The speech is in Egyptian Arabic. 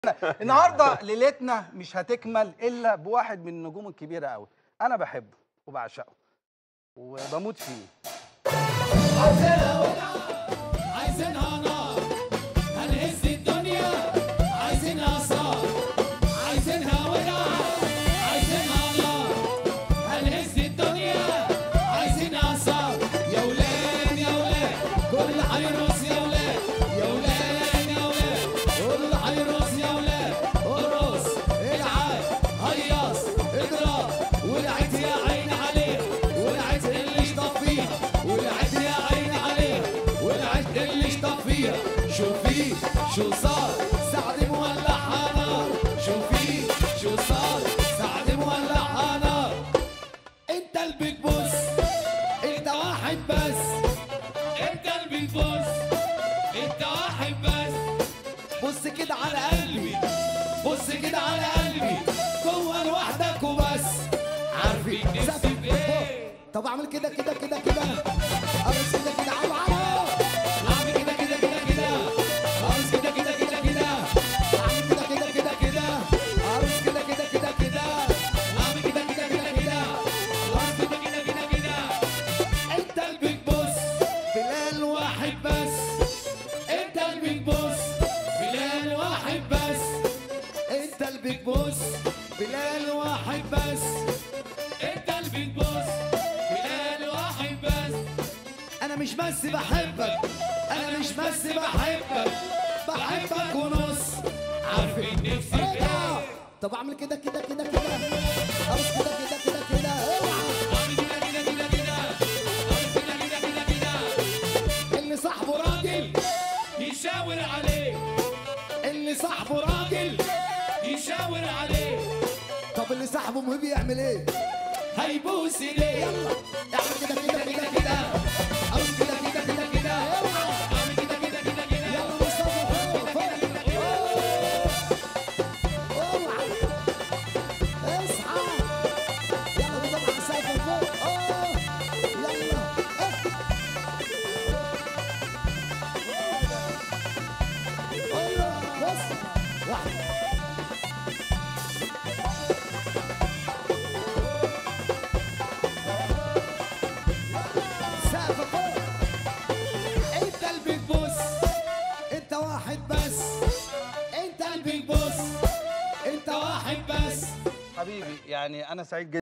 النهارده ليلتنا مش هتكمل الا بواحد من النجوم الكبيره قوي انا بحبه وبعشقه وبموت فيه عايزينها نار هنهز الدنيا عايزينها صار عايزينها ولع عايزينها نار هنهز الدنيا عايزينها صار يا ولاد يا ولاد كل حيرقص يا ولاد يا ولاد يا ولاد كل حيرقص يا ولاد ارقص العب هيص اضرب ولعت يا عين عليه ولعت اللي اشطف فيها ولعت يا عين عليه ولعت اللي اشطف فيها شوفي شو صار سعد مولعها نار شوفي شو صار سعد مولعها نار انت البيج بوس انت واحد بس انت البيج بوس انت واحد بس بص كده على قلبي بص كده على قلبي جوه لوحدك وبس عارفين نفسي في ايه طب اعمل كده كده كده كده ارقص كده كده على على اعمل كده كده كده كده ارقص كده كده كده كده اعمل كده كده كده كده ارقص كده كده كده كده اعمل كده كده كده كده ارقص كده كده كده كده انت البيج بوس بلال واحد بس انت البيج بوس بلال واحد بس انت البيج بوس بلال واحد بس انت البيج بوس بلال واحد بس انا مش بس بحبك انا مش بس بحبك بحبك ونص عارفين نفسي في ايه طب اعمل كده كده كده كده ارقص كده كده كده كده اوعى عامل كده كده كده كده عامل كده كده كده كده اللي صاحبه راجل يشاور عليه اللي صاحبه راجل يشاور عليه طب اللي صاحبه مهم يعمل ايه هيبوس ايديه اعمل كده كده كده كده كده كده ارقص كده كده كده كده اوعى عامل كده كده كده كده يلا مصطفى فوق فوق اوعى اصحى يلا نضرب على السقف فوق اه يلا ايوه بص واحد سقف فوق انت البيج بوس انت واحد بس انت البيج بوس انت واحد بس حبيبي يعني انا سعيد جدا